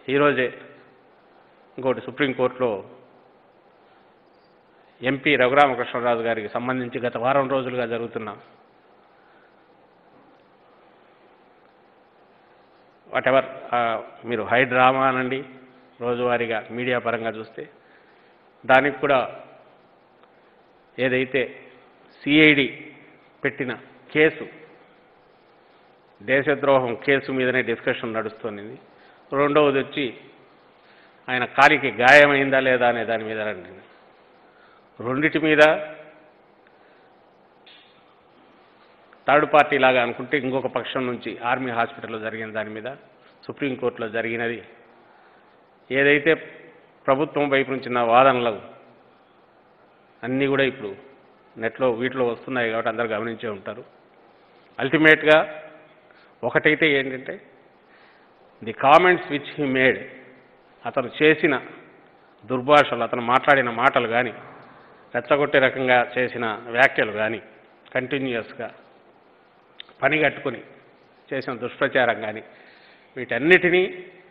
ఈరోజే ఇంకోటి సుప్రీంకోర్టులో ఎంపీ రఘురామకృష్ణరాజు గారికి సంబంధించి గత వారం రోజులుగా జరుగుతున్న వాట్ ఎవర్ మీరు హై డ్రామా అనండి రోజువారీగా మీడియా పరంగా చూస్తే దానికి కూడా ఏదైతే సిఐడి పెట్టిన కేసు దేశద్రోహం కేసు మీదనే డిస్కషన్ నడుస్తుంది రెండవది వచ్చి ఆయన కాలికి గాయమైందా లేదా అనే దాని మీద రండి రెండిటి మీద థర్డ్ పార్టీ లాగా అనుకుంటే ఇంకొక పక్షం నుంచి ఆర్మీ హాస్పిటల్లో జరిగిన దాని మీద సుప్రీంకోర్టులో జరిగినది ఏదైతే ప్రభుత్వం వైపు నుంచి నా వాదనలు అన్నీ కూడా ఇప్పుడు నెట్లో వీటిలో వస్తున్నాయి కాబట్టి అందరూ గమనించే ఉంటారు అల్టిమేట్గా ఒకటైతే ఏంటంటే the comments which he made అతను చేసిన దుర్భాషలు అతను మాట్లాడిన మాటలు కానీ రెచ్చగొట్టే రకంగా చేసిన వ్యాఖ్యలు కానీ కంటిన్యూస్గా పని కట్టుకుని చేసిన దుష్ప్రచారం కానీ వీటన్నిటినీ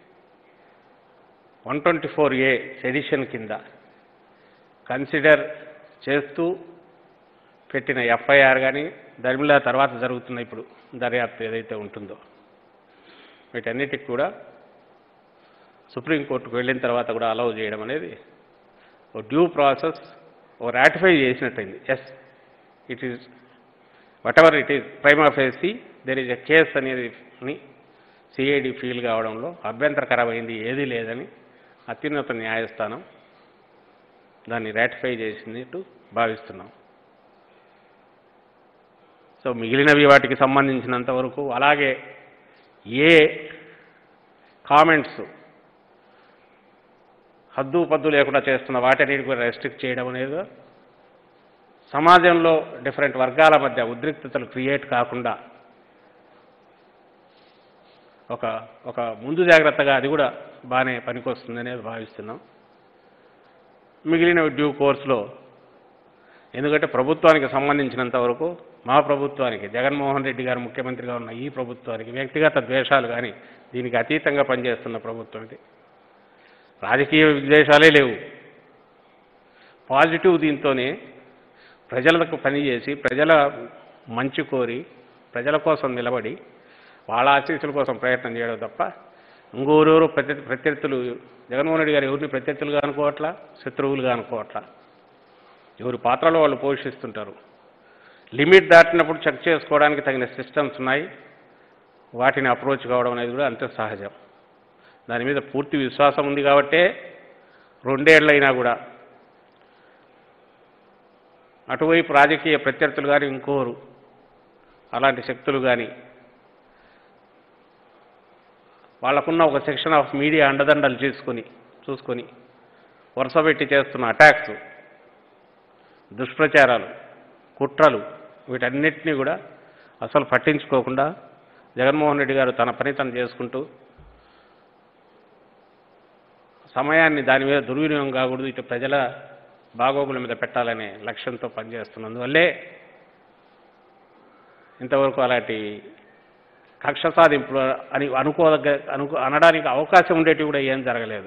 one twenty four A edition కింద కన్సిడర్ చేస్తూ పెట్టిన ఎఫ్ఐఆర్ కానీ దర్మిలా తర్వాత జరుగుతున్న ఇప్పుడు దర్యాప్తు ఏదైతే ఉంటుందో వీటన్నిటికి కూడా సుప్రీంకోర్టుకు వెళ్ళిన తర్వాత కూడా అలౌ చేయడం అనేది ఓ డ్యూ ప్రాసెస్ ఓ రాటిఫై చేసినట్టయింది yes it is whatever it is prima facie there is a case అనేది సిఐడి ఫీల్ కావడంలో అభ్యంతరకరమైంది ఏదీ లేదని అత్యున్నత న్యాయస్థానం దాన్ని రాటిఫై చేసినట్టు భావిస్తున్నాం సో మిగిలినవి వాటికి సంబంధించినంత వరకు అలాగే ఏ కామెంట్స్ హద్దు పద్దు లేకుండా చేస్తున్న వాటిని కూడా రెస్ట్రిక్ట్ చేయడం అనేది సమాజంలో డిఫరెంట్ వర్గాల మధ్య ఉద్రిక్తతలు క్రియేట్ కాకుండా ఒక ఒక ముందు జాగ్రత్తగా అది కూడా బాగానే పనికొస్తుందనే భావిస్తున్నాం మిగిలిన డ్యూ కోర్సులో ఎందుకంటే ప్రభుత్వానికి సంబంధించినంత వరకు మా ప్రభుత్వానికి జగన్మోహన్ రెడ్డి గారు ముఖ్యమంత్రిగా ఉన్న ఈ ప్రభుత్వానికి వ్యక్తిగత ద్వేషాలు కానీ దీనికి అతీతంగా పనిచేస్తున్న ప్రభుత్వం ఇది రాజకీయ విద్వేషాలే లేవు పాజిటివ్ దీంతోనే ప్రజలకు పనిచేసి ప్రజల మంచి కోరి ప్రజల కోసం నిలబడి వాళ్ళ ఆశీస్సుల కోసం ప్రయత్నం చేయడం తప్ప ఇంకోరెవరు ప్రత్య ప్రత్యర్థులు జగన్మోహన్ రెడ్డి గారు ఎవరిని ప్రత్యర్థులుగా అనుకోవట్లా శత్రువులుగా అనుకోవట్లా ఎవరి పాత్రలో వాళ్ళు పోషిస్తుంటారు లిమిట్ దాటినప్పుడు చెక్ చేసుకోవడానికి తగిన సిస్టమ్స్ ఉన్నాయి వాటిని అప్రోచ్ కావడం అనేది కూడా అంతే సహజం దాని మీద పూర్తి విశ్వాసం ఉంది కాబట్టే రెండేళ్లైనా కూడా అటువైపు రాజకీయ ప్రత్యర్థులు కానీ ఇంకోరు అలాంటి శక్తులు కానీ వాళ్ళకున్న ఒక సెక్షన్ ఆఫ్ మీడియా అండదండలు చేసుకొని చూసుకొని వరుసపెట్టి చేస్తున్న అటాక్స్ దుష్ప్రచారాలు కుట్రలు వీటన్నిటినీ కూడా అసలు పట్టించుకోకుండా జగన్మోహన్ రెడ్డి గారు తన పని తను చేసుకుంటూ సమయాన్ని దాని మీద దుర్వినియోగం కాకూడదు ఇటు ప్రజల బాగోగుల మీద పెట్టాలనే లక్ష్యంతో పనిచేస్తున్నందువల్లే ఇంతవరకు అలాంటి కక్ష సాధింపులు అని అనుకోదగ్గ అనుకో అనడానికి అవకాశం ఉండేటివి కూడా ఏం జరగలేదు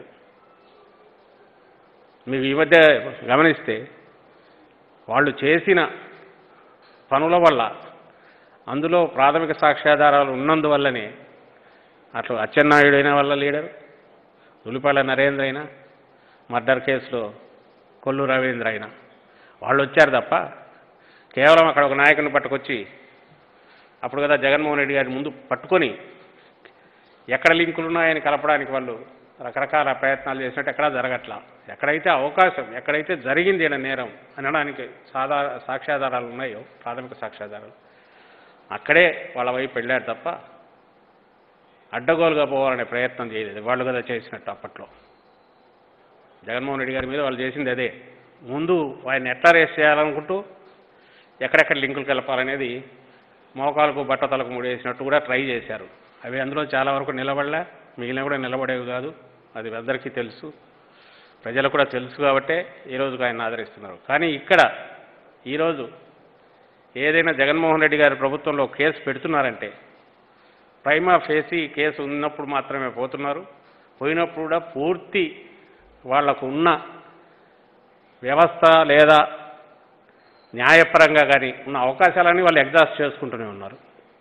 మీకు ఈ మధ్య గమనిస్తే వాళ్ళు చేసిన పనుల వల్ల అందులో ప్రాథమిక సాక్ష్యాధారాలు ఉన్నందువల్లనే అట్లు అచ్చెన్నాయుడు వల్ల లీడర్ ఉలిపాల నరేంద్ర అయినా మర్డర్ కేసులో కొల్లు రవీంద్ర అయినా వాళ్ళు వచ్చారు తప్ప కేవలం అక్కడ ఒక నాయకుని పట్టుకొచ్చి అప్పుడు కదా జగన్మోహన్ రెడ్డి గారి ముందు పట్టుకొని ఎక్కడ లింకులు ఉన్నాయని కలపడానికి వాళ్ళు రకరకాల ప్రయత్నాలు చేసినట్టు ఎక్కడా జరగట్లా ఎక్కడైతే అవకాశం ఎక్కడైతే జరిగింది ఈయన నేరం అనడానికి సాధా సాక్ష్యాధారాలు ఉన్నాయో ప్రాథమిక సాక్ష్యాధారాలు అక్కడే వాళ్ళ వైపు వెళ్ళారు తప్ప అడ్డగోలుగా పోవాలనే ప్రయత్నం చేయలేదు వాళ్ళు కదా చేసినట్టు అప్పట్లో జగన్మోహన్ రెడ్డి గారి మీద వాళ్ళు చేసింది అదే ముందు ఆయన ఎట్లా రేస్ చేయాలనుకుంటూ ఎక్కడెక్కడ లింకులు కలపాలనేది మోకాలకు బట్టతలకు ముడేసినట్టు కూడా ట్రై చేశారు అవి అందులో చాలా వరకు నిలబడలే మిగిలిన కూడా నిలబడేవి కాదు అది అందరికీ తెలుసు ప్రజలకు కూడా తెలుసు కాబట్టే ఈ రోజుకు ఆయన ఆదరిస్తున్నారు కానీ ఇక్కడ ఈరోజు ఏదైనా జగన్మోహన్ రెడ్డి గారి ప్రభుత్వంలో కేసు పెడుతున్నారంటే ప్రైమా ఫేసి కేసు ఉన్నప్పుడు మాత్రమే పోతున్నారు పోయినప్పుడు కూడా పూర్తి వాళ్లకు ఉన్న వ్యవస్థ లేదా న్యాయపరంగా కానీ ఉన్న అవకాశాలన్నీ వాళ్ళు ఎగ్జాస్ట్ చేసుకుంటూనే ఉన్నారు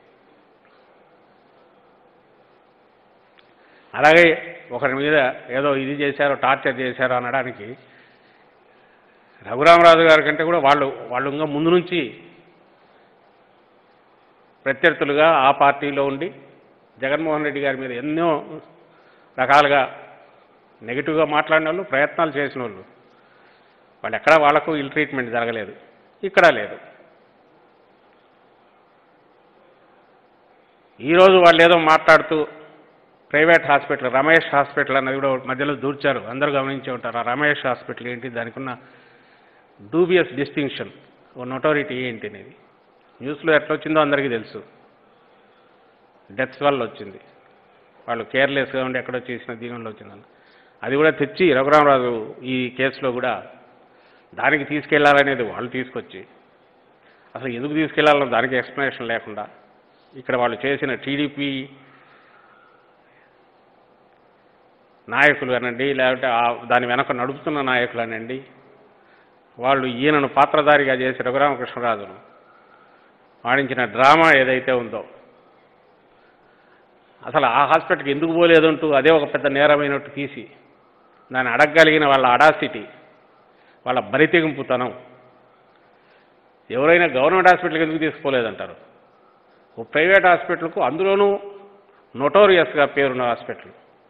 అలాగే ఒకరి మీద ఏదో ఇది చేశారో టార్చర్ చేశారో అనడానికి రఘురామరాజు గారి కంటే కూడా వాళ్ళు వాళ్ళు ఇంకా ముందు నుంచి ప్రత్యర్థులుగా ఆ పార్టీలో ఉండి జగన్మోహన్ రెడ్డి గారి మీద ఎన్నో రకాలుగా నెగిటివ్గా మాట్లాడిన వాళ్ళు ప్రయత్నాలు చేసిన వాళ్ళు వాళ్ళు ఎక్కడా వాళ్లకు ఇల్ ట్రీట్మెంట్ జరగలేదు ఇక్కడ లేదు ఈరోజు వాళ్ళు ఏదో మాట్లాడుతూ ప్రైవేట్ హాస్పిటల్ రమేష్ హాస్పిటల్ అన్నది కూడా మధ్యలో దూర్చారు అందరూ గమనించే ఉంటారు ఆ రమేష్ హాస్పిటల్ ఏంటి దానికి ఉన్న డూబియస్ డిస్టింక్షన్ ఓ నొటారిటీ ఏంటి అనేది న్యూస్లో ఎట్లా వచ్చిందో అందరికీ తెలుసు డెత్స్ వల్ల వచ్చింది వాళ్ళు కేర్లెస్గా ఉండి ఎక్కడో చేసిన దీనిలో వచ్చిందని అది కూడా తెచ్చి రఘురామరాజు ఈ కేసులో కూడా దానికి తీసుకెళ్లాలనేది వాళ్ళు తీసుకొచ్చి అసలు ఎందుకు తీసుకెళ్లాలన్న దానికి ఎక్స్ప్లెనేషన్ లేకుండా ఇక్కడ వాళ్ళు చేసిన టీడీపీ నాయకులు అనండి లేకపోతే ఆ- దాని వెనక నడుపుతున్న నాయకులు అనండి వాళ్ళు ఈయనను పాత్రధారిగా చేసి రఘురామకృష్ణరాజును వాడించిన డ్రామా ఏదైతే ఉందో అసలు ఆ హాస్పిటల్కి ఎందుకు పోలేదంటూ అదే ఒక పెద్ద నేరమైనట్టు తీసి దాన్ని అడగగలిగిన వాళ్ళ అడాసిటీ వాళ్ళ బరితెగింపుతనం ఎవరైనా గవర్నమెంట్ హాస్పిటల్కి ఎందుకు తీసుకోలేదంటారు ఓ ప్రైవేట్ హాస్పిటల్కు అందులోనూ నొటోరియస్గా పేరున్న హాస్పిటల్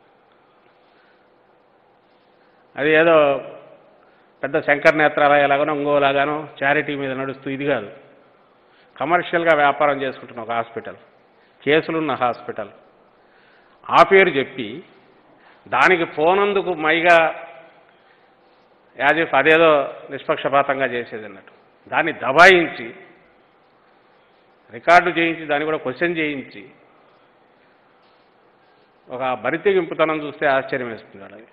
అది ఏదో పెద్ద శంకర్ నేత్రాలయాలాగానో ఇంకోలాగానో చారిటీ మీద నడుస్తూ ఇది కాదు కమర్షియల్గా వ్యాపారం చేసుకుంటున్న ఒక హాస్పిటల్ కేసులున్న హాస్పిటల్ ఆ పేరు చెప్పి దానికి పోనందుకు మైగా యాజ్ ఇఫ్ అదేదో నిష్పక్షపాతంగా చేసేది అన్నట్టు దాన్ని దబాయించి రికార్డు చేయించి దాన్ని కూడా క్వశ్చన్ చేయించి ఒక బరితెగింపుతనం చూస్తే ఆశ్చర్యం వేస్తుంది వాళ్ళకి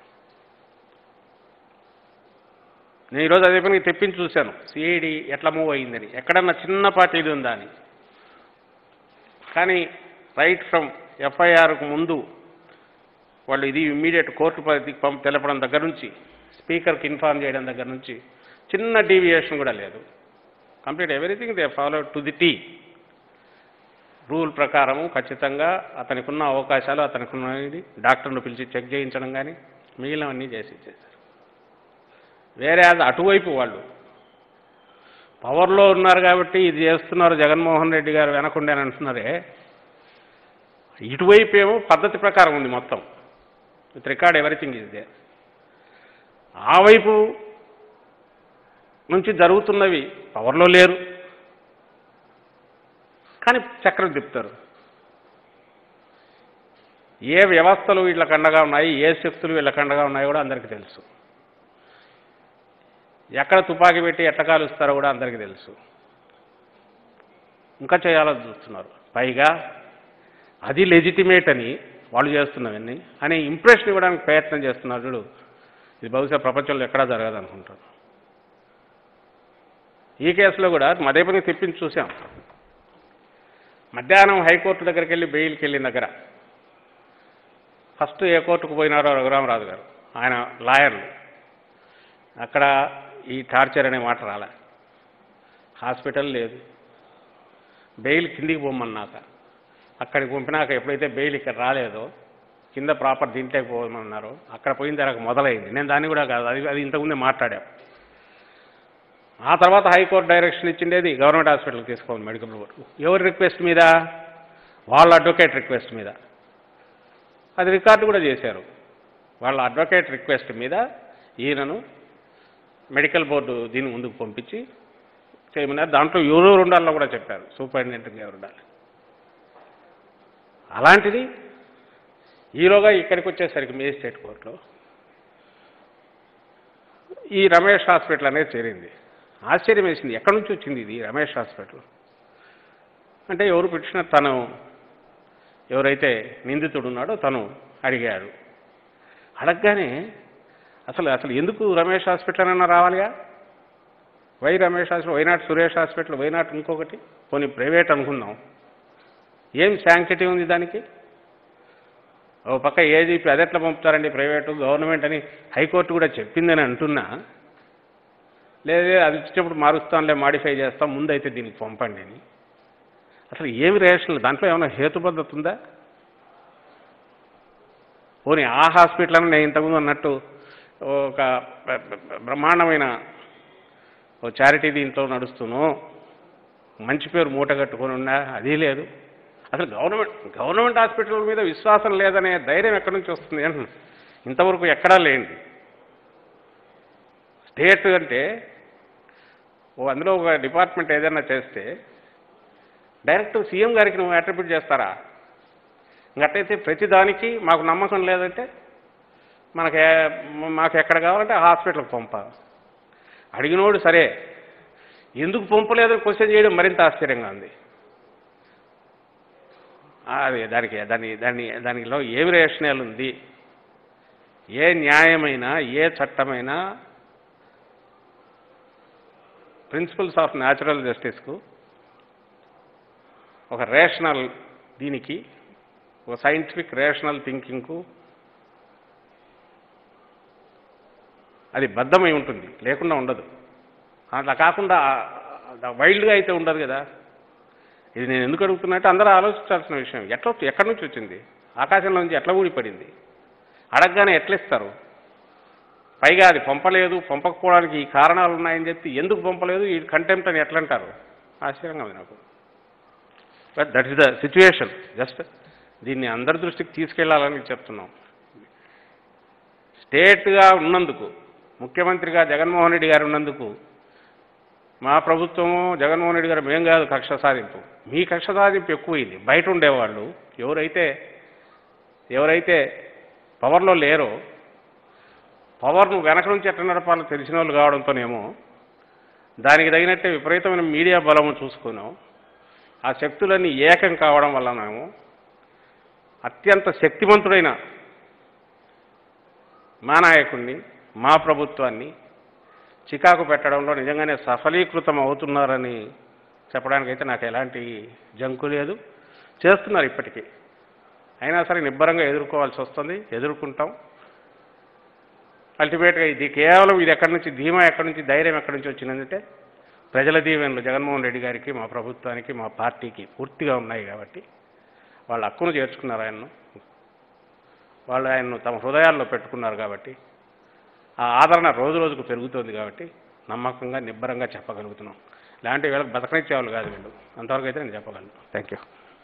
నేను ఈరోజు అదే పనికి తెప్పించి చూశాను సిఐడి ఎట్లా మూవ్ అయిందని ఎక్కడన్నా చిన్న పార్టీ ఇది ఉందా అని కానీ రైట్ ఫ్రమ్ ఎఫ్ఐఆర్కు ముందు వాళ్ళు ఇది ఇమ్మీడియట్ కోర్టు పరిధికి పంప తెలపడం దగ్గర నుంచి స్పీకర్కి ఇన్ఫార్మ్ చేయడం దగ్గర నుంచి చిన్న డీవియేషన్ కూడా లేదు complete everything they follow to the T rule ప్రకారము ఖచ్చితంగా అతనికి ఉన్న అవకాశాలు అతనికి ఉన్నది డాక్టర్ను పిలిచి చెక్ చేయించడం కానీ మిగిలినవన్నీ చేసి ఇచ్చేశారు వేరే అది అటువైపు వాళ్ళు పవర్లో ఉన్నారు కాబట్టి ఇది చేస్తున్నారు జగన్మోహన్ రెడ్డి గారు వెనకుండే అని అంటున్నారే ఇటువైపు ఏమో పద్ధతి ప్రకారం ఉంది మొత్తం with record everything is there ఆ వైపు నుంచి జరుగుతున్నవి పవర్లో లేరు కానీ చక్రం తిప్పుతారు ఏ వ్యవస్థలు వీళ్ళకి అండగా ఉన్నాయి ఏ శక్తులు వీళ్ళకి అండగా ఉన్నాయో కూడా అందరికీ తెలుసు ఎక్కడ తుపాకీ పెట్టి ఎట్ట కాలుస్తారో కూడా అందరికీ తెలుసు ఇంకా చేయాలని చూస్తున్నారు పైగా అది లెజిటిమేట్ అని వాళ్ళు చేస్తున్నవన్నీ అనే ఇంప్రెషన్ ఇవ్వడానికి ప్రయత్నం చేస్తున్నారు చూడు ఇది బహుశా ప్రపంచంలో ఎక్కడా జరగదు అనుకుంటాను ఈ కేసులో కూడా మదే పని తెప్పించి చూసాం మధ్యాహ్నం హైకోర్టు దగ్గరికి వెళ్ళి బెయిల్కి వెళ్ళిన దగ్గర ఫస్ట్ ఏ కోర్టుకు పోయినారో రఘురామరాజు గారు ఆయన లాయర్లు అక్కడ ఈ టార్చర్ అనే మాట రాలే హాస్పిటల్ లేదు బెయిల్ కిందికి పోమన్నాక అక్కడికి పంపినాక ఎప్పుడైతే బెయిల్ ఇక్కడ రాలేదో కింద ప్రాపర్ దీంట్లోకి పోమన్నారో అక్కడ పోయిన తర్వాత మొదలైంది నేను దాన్ని కూడా కాదు అది అది ఇంతకుముందే మాట్లాడాం ఆ తర్వాత హైకోర్టు డైరెక్షన్ ఇచ్చిండేది గవర్నమెంట్ హాస్పిటల్కి తీసుకోవాలి మెడికల్ బోర్డు ఎవరి రిక్వెస్ట్ మీద వాళ్ళ అడ్వకేట్ రిక్వెస్ట్ మీద అది రికార్డు కూడా చేశారు వాళ్ళ అడ్వకేట్ రిక్వెస్ట్ మీద ఈయనను మెడికల్ బోర్డు దీన్ని ముందుకు పంపించి చేయమన్నారు దాంట్లో ఎవరెవరు ఉండాలో కూడా చెప్పారు సూపరింటెండెంట్గా ఎవరు ఉండాలి అలాంటిది ఈలోగా ఇక్కడికి వచ్చేసరికి మేజిస్ట్రేట్ కోర్టులో ఈ రమేష్ హాస్పిటల్ అనేది చేరింది ఆశ్చర్యం వేసింది ఎక్కడి నుంచి వచ్చింది ఇది రమేష్ హాస్పిటల్ అంటే ఎవరు పిటిషనర్ తను ఎవరైతే నిందితుడు ఉన్నాడో తను అడిగాడు అడగగానే అసలు అసలు ఎందుకు రమేష్ హాస్పిటల్ అయినా రావాలిగా why Ramesh hospital why not Suresh hospital why not ఇంకొకటి పోనీ ప్రైవేట్ అనుకుందాం ఏం శాంక్టిటీ ఉంది దానికి ఓ పక్క ఏజీపీ అది ఎట్లా పంపుతారండి ప్రైవేటు గవర్నమెంట్ అని హైకోర్టు కూడా చెప్పిందని అంటున్నా లేదే అది ఇచ్చేటప్పుడు మారుస్తాంలే మాడిఫై చేస్తాం ముందైతే దీనికి పంపండి అని అసలు ఏమి రేషన్ దాంట్లో ఏమైనా హేతుబద్ధత ఉందా పోనీ ఆ హాస్పిటల్ అని నేను ఇంతకుముందు అన్నట్టు ఒక బ- బ- బ్రహ్మాండమైన ఓ చారిటీ దీంట్లో నడుస్తూను మంచి పేరు మూట కట్టుకొని ఉన్నా అది లేదు అసలు గవర్నమెంట్ గవర్నమెంట్ హాస్పిటల్ మీద విశ్వాసం లేదనే ధైర్యం ఎక్కడి నుంచి వస్తుంది అంటున్నా ఇంతవరకు ఎక్కడా లేనిది స్టేట్ అంటే ఓ అందులో ఒక డిపార్ట్మెంట్ ఏదైనా చేస్తే డైరెక్ట్ సీఎం గారికి నువ్వు అట్రిబ్యూట్ చేస్తారా ఇంకట్టయితే ప్రతిదానికి మాకు నమ్మకం లేదంటే మనకి మాకు ఎక్కడ కావాలంటే ఆ హాస్పిటల్కి పంపాలి అడిగినోడు సరే ఎందుకు పంపలేదని క్వశ్చన్ చేయడం మరింత ఆశ్చర్యంగా ఉంది అది దానికి దాని దాని దానిలో ఏమి రేషనల్ ఉంది ఏ న్యాయమైనా ఏ చట్టమైనా ప్రిన్సిపల్స్ ఆఫ్ న్యాచురల్ జస్టిస్కు ఒక రేషనల్ దీనికి ఒక సైంటిఫిక్ రేషనల్ థింకింగ్కు అది బద్ధమై ఉంటుంది లేకుండా ఉండదు అట్లా కాకుండా వైల్డ్గా అయితే ఉండదు కదా ఇది నేను ఎందుకు అడుగుతున్నట్టు అందరూ ఆలోచించాల్సిన విషయం ఎట్లా ఎక్కడి నుంచి వచ్చింది ఆకాశంలో నుంచి ఎట్లా ఊడిపడింది అడగగానే ఎట్లా ఇస్తారు పైగా అది పంపలేదు పంపకపోవడానికి ఈ కారణాలు ఉన్నాయని చెప్పి ఎందుకు పంపలేదు ఈ కంటెంప్ట్ అని ఎట్లా అంటారు ఆశ్చర్యంగా ఉంది నాకు but that is the situation just దీన్ని అందరి దృష్టికి తీసుకెళ్లాలని చెప్తున్నాం స్టేట్గా ఉన్నందుకు ముఖ్యమంత్రిగా జగన్మోహన్ రెడ్డి గారు ఉన్నందుకు మా ప్రభుత్వము జగన్మోహన్ రెడ్డి గారు మేం కాదు కక్ష సాధింపు మీ కక్ష సాధింపు ఎక్కువైంది బయట ఉండేవాళ్ళు ఎవరైతే ఎవరైతే పవర్లో లేరో పవర్ను వెనక నుంచి ఎట్లా నడపాలో తెలిసిన వాళ్ళు కావడంతోనేమో దానికి తగినట్టే విపరీతమైన మీడియా బలము చూసుకున్నాం ఆ శక్తులన్నీ ఏకం కావడం వల్లనేమో అత్యంత శక్తివంతుడైన మా నాయకుడిని మా ప్రభుత్వాన్ని చికాకు పెట్టడంలో నిజంగానే సఫలీకృతం అవుతున్నారని చెప్పడానికైతే నాకు ఎలాంటి జంకు లేదు చేస్తున్నారు ఇప్పటికీ అయినా సరే నిబ్బరంగా ఎదుర్కోవాల్సి వస్తుంది ఎదుర్కొంటాం అల్టిమేట్గా ఇది కేవలం ఇది ఎక్కడి నుంచి ధీమా ఎక్కడి నుంచి ధైర్యం ఎక్కడి నుంచి వచ్చిందంటే ప్రజల దీవెనలు జగన్మోహన్ రెడ్డి గారికి మా ప్రభుత్వానికి మా పార్టీకి పూర్తిగా ఉన్నాయి కాబట్టి వాళ్ళ హక్కును చేర్చుకున్నారు ఆయన్ను వాళ్ళు ఆయన్ను తమ హృదయాల్లో పెట్టుకున్నారు కాబట్టి ఆ ఆదరణ రోజు రోజుకు పెరుగుతోంది కాబట్టి నమ్మకంగా నిబ్బరంగా చెప్పగలుగుతున్నాం ఇలాంటి వీళ్ళకి బతకనిచ్చే వాళ్ళు కాదు వీళ్ళు అంతవరకు అయితే నేను చెప్పగలను థ్యాంక్ యూ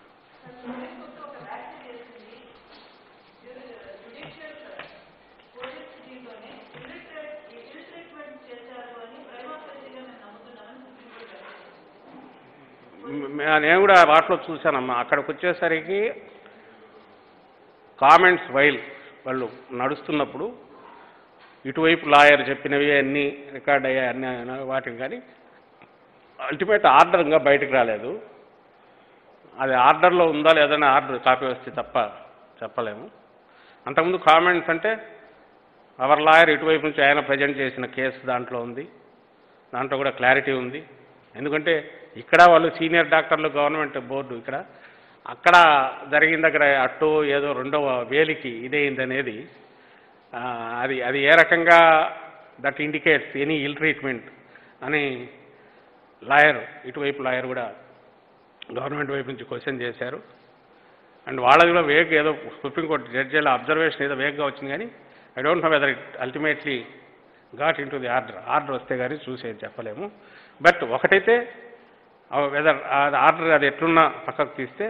మే- నేను కూడా వాటిలో చూశానమ్మా అక్కడికి వచ్చేసరికి కామెంట్స్ వైల్ వాళ్ళు నడుస్తున్నప్పుడు ఇటువైపు లాయర్ చెప్పినవి అన్నీ రికార్డ్ అయ్యాయి అన్నీ అయినా వాటిని కానీ అల్టిమేట్ ఆర్డర్ ఇంకా బయటకు రాలేదు అది ఆర్డర్లో ఉందా లేదని ఆర్డర్ కాపీ వస్తే తప్ప చెప్పలేము అంతకుముందు కామెంట్స్ అంటే అవర్ లాయర్ ఇటువైపు నుంచి ఆయన ప్రజెంట్ చేసిన కేసు దాంట్లో ఉంది దాంట్లో కూడా క్లారిటీ ఉంది ఎందుకంటే ఇక్కడ వాళ్ళు సీనియర్ డాక్టర్లు గవర్నమెంట్ బోర్డు ఇక్కడ అక్కడ జరిగిన దగ్గర అట్టు ఏదో రెండవ వేలికి ఇదైంది అనేది ఆ, అది అది ఏ రకంగా that indicates any ill treatment అని లాయర్ ఇటువైపు లాయర్ కూడా గవర్నమెంట్ వైపు నుంచి క్వశ్చన్ చేశారు అండ్ వాళ్ళది కూడా వేగ్ ఏదో సుప్రీంకోర్టు జడ్జీల అబ్జర్వేషన్ ఏదో వేగ్గా వచ్చింది కానీ I don't know whether it ultimately got into the order order వస్తే కానీ చూసేది చెప్పలేము బట్ ఒకటైతే వెదర్ ఆర్డర్ అది ఎట్లున్నా పక్కకు తీస్తే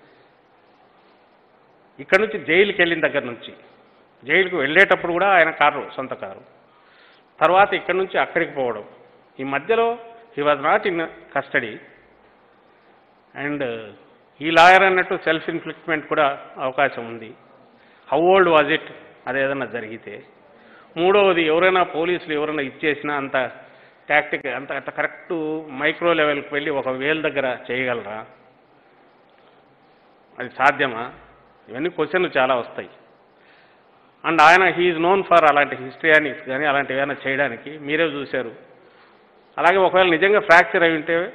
ఇక్కడ నుంచి జైలుకి వెళ్ళిన దగ్గర నుంచి జైలుకు వెళ్ళేటప్పుడు కూడా ఆయన కారు సొంత కారు తర్వాత ఇక్కడ నుంచి అక్కడికి పోవడం ఈ మధ్యలో he was not in custody and ఈ లాయర్ అన్నట్టు సెల్ఫ్ ఇన్ఫ్లిక్ట్మెంట్ కూడా అవకాశం ఉంది హౌ ఓల్డ్ వాజ్ ఇట్ అదేదన్నా జరిగితే మూడవది ఎవరైనా పోలీసులు ఎవరైనా ఇచ్చేసినా అంత టాక్టిక్ అంత అంత కరెక్ట్ మైక్రో లెవెల్కి వెళ్ళి ఒక వేల దగ్గర చేయగలరా అది సాధ్యమా ఇవన్నీ క్వశ్చన్లు చాలా వస్తాయి అండ్ ఆయన హీఈ్ నోన్ ఫర్ అలాంటి హిస్టరియానిక్స్ కానీ అలాంటివి ఏమైనా చేయడానికి మీరే చూశారు అలాగే ఒకవేళ నిజంగా ఫ్రాక్చర్ అయి ఉంటే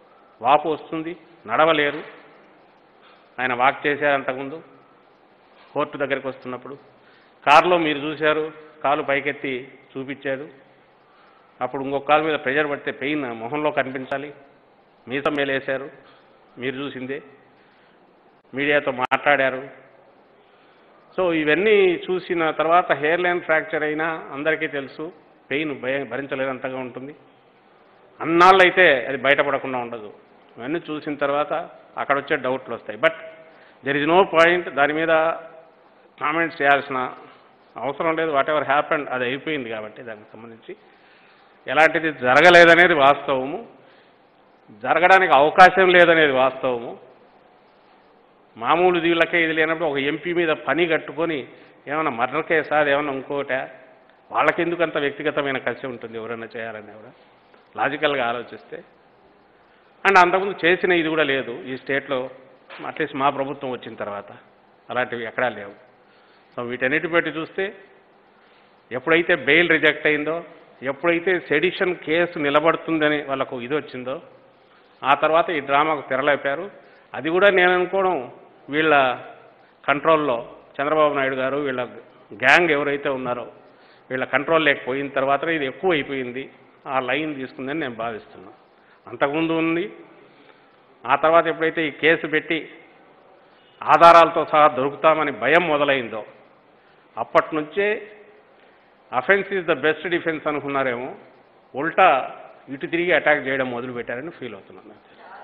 వాపు వస్తుంది నడవలేరు ఆయన వాక్ చేశారు అంతకుముందు కోర్టు దగ్గరికి వస్తున్నప్పుడు కారులో మీరు చూశారు కాలు పైకెత్తి చూపించాడు అప్పుడు ఇంకొక కాలు మీద ప్రెషర్ పడితే పెయిన్ మొహంలో కనిపించాలి మీసం మేలేశారు మీరు చూసిందే మీడియాతో మాట్లాడారు సో ఇవన్నీ చూసిన తర్వాత హెయిర్ లైన్ ఫ్రాక్చర్ అయినా అందరికీ తెలుసు పెయిన్ భయ భరించలేనంతగా ఉంటుంది అన్నాళ్ళు అయితే అది బయటపడకుండా ఉండదు ఇవన్నీ చూసిన తర్వాత అక్కడ వచ్చే డౌట్లు వస్తాయి but there is no point దాని మీద కామెంట్స్ చేయాల్సిన అవసరం లేదు వాట్ ఎవర్ హ్యాపెండ్ అది అయిపోయింది కాబట్టి దానికి సంబంధించి ఎలాంటిది జరగలేదనేది వాస్తవము జరగడానికి అవకాశం లేదనేది వాస్తవము మామూలు దీళ్ళకే ఇది లేనప్పుడు ఒక ఎంపీ మీద పని కట్టుకొని ఏమైనా మర్డర్ కేసా అది ఏమైనా ఇంకోట వాళ్ళకి ఎందుకు అంత వ్యక్తిగతమైన కసి ఉంటుంది ఎవరైనా చేయాలని కూడా లాజికల్గా ఆలోచిస్తే అండ్ అంతకుముందు చేసిన ఇది కూడా లేదు ఈ స్టేట్లో అట్లీస్ట్ మా ప్రభుత్వం వచ్చిన తర్వాత అలాంటివి ఎక్కడా లేవు సో వీటన్నిటి పెట్టి చూస్తే ఎప్పుడైతే బెయిల్ రిజెక్ట్ అయిందో ఎప్పుడైతే సెడిషన్ కేసు నిలబడుతుందని వాళ్ళకు ఇది వచ్చిందో ఆ తర్వాత ఈ డ్రామాకు తెరలేపారు అది కూడా నేను అనుకోవడం వీళ్ళ కంట్రోల్లో చంద్రబాబు నాయుడు గారు వీళ్ళ గ్యాంగ్ ఎవరైతే ఉన్నారో వీళ్ళ కంట్రోల్ లేకపోయిన తర్వాత ఇది ఎక్కువ అయిపోయింది ఆ లైన్ తీసుకుందని నేను భావిస్తున్నాను అంతకుముందు ఉంది ఆ తర్వాత ఎప్పుడైతే ఈ కేసు పెట్టి ఆధారాలతో సహా దొరుకుతామని భయం మొదలైందో అప్పటి నుంచే offence is the best defence అనుకున్నారేమో ఉల్టా ఇటు తిరిగి అటాక్ చేయడం మొదలుపెట్టారని ఫీల్ అవుతున్నాను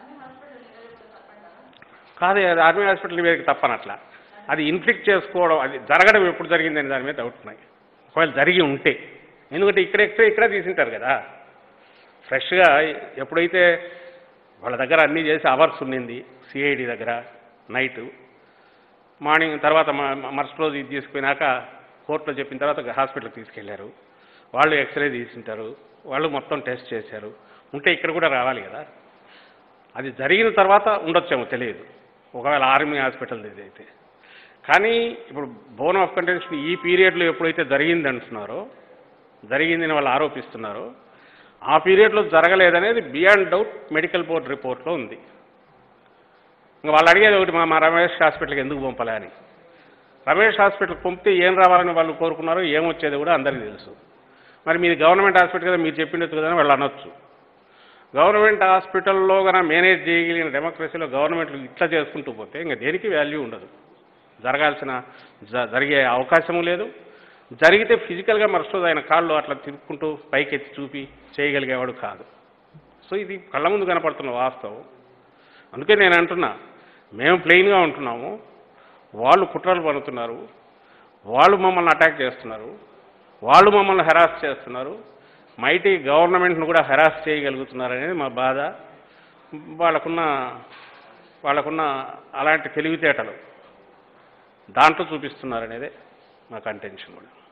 కాదు అది ఆర్మీ హాస్పిటల్ మీదకి తప్పనట్లా అది ఇన్ఫ్లిక్ట్ చేసుకోవడం అది జరగడం ఎప్పుడు జరిగిందని దాని మీద డౌట్ ఉన్నాయి ఒకవేళ జరిగి ఉంటే ఎందుకంటే ఇక్కడ ఎక్కడ ఇక్కడ తీసింటారు కదా ఫ్రెష్గా ఎప్పుడైతే వాళ్ళ దగ్గర అన్నీ చేసి అవర్స్ ఉన్నింది సిఐడి దగ్గర నైటు మార్నింగ్ తర్వాత మ- మరుసటి రోజు ఇది తీసుకుపోయినాక కోర్టులో చెప్పిన తర్వాత హాస్పిటల్కి తీసుకెళ్లారు వాళ్ళు ఎక్స్రే తీసింటారు వాళ్ళు మొత్తం టెస్ట్ చేశారు ఉంటే ఇక్కడ కూడా రావాలి కదా అది జరిగిన తర్వాత ఉండొచ్చేమో తెలియదు ఒకవేళ ఆర్మీ హాస్పిటల్ ఇది అయితే కానీ ఇప్పుడు బోన్ ఆఫ్ కంటెన్షన్ ఈ పీరియడ్లో ఎప్పుడైతే జరిగింది అంటున్నారో జరిగిందని వాళ్ళు ఆరోపిస్తున్నారో ఆ పీరియడ్లో జరగలేదనేది బియాండ్ డౌట్ మెడికల్ బోర్డ్ రిపోర్ట్లో ఉంది ఇంకా వాళ్ళు అడిగేది ఒకటి మా మా రమేష్ హాస్పిటల్కి ఎందుకు పంపలే అని రమేష్ హాస్పిటల్కి పంపితే ఏం రావాలని వాళ్ళు కోరుకున్నారో ఏం వచ్చేది కూడా అందరికీ తెలుసు మరి మీది గవర్నమెంట్ హాస్పిటల్ కదా మీరు చెప్పినట్టు కదా వాళ్ళు అనొచ్చు గవర్నమెంట్ హాస్పిటల్లో కనుక మేనేజ్ చేయగలిగిన డెమోక్రసీలో గవర్నమెంట్లు ఇట్లా చేసుకుంటూ పోతే ఇంకా దేనికి వాల్యూ ఉండదు జరగాల్సిన జ- జరిగే అవకాశము లేదు జరిగితే ఫిజికల్గా మరుసటి ఆయన కాళ్ళు అట్లా తిరుక్కుంటూ పైకెత్తి చూపి చేయగలిగేవాడు కాదు సో ఇది కళ్ళ ముందు కనపడుతున్న వాస్తవం అందుకే నేను అంటున్నా మేము ప్లెయిన్గా ఉంటున్నాము వాళ్ళు కుట్రలు పడుతున్నారు వాళ్ళు మమ్మల్ని అటాక్ చేస్తున్నారు వాళ్ళు మమ్మల్ని హెరాస్ చేస్తున్నారు మైటీ గవర్నమెంట్ను కూడా హెరాస్ చేయగలుగుతున్నారు అనేది మా బాధ వాళ్ళకున్న వాళ్ళకున్న అలాంటి తెలివితేటలు దాంట్లో చూపిస్తున్నారు అనేదే మా కంటెన్షన్ కూడా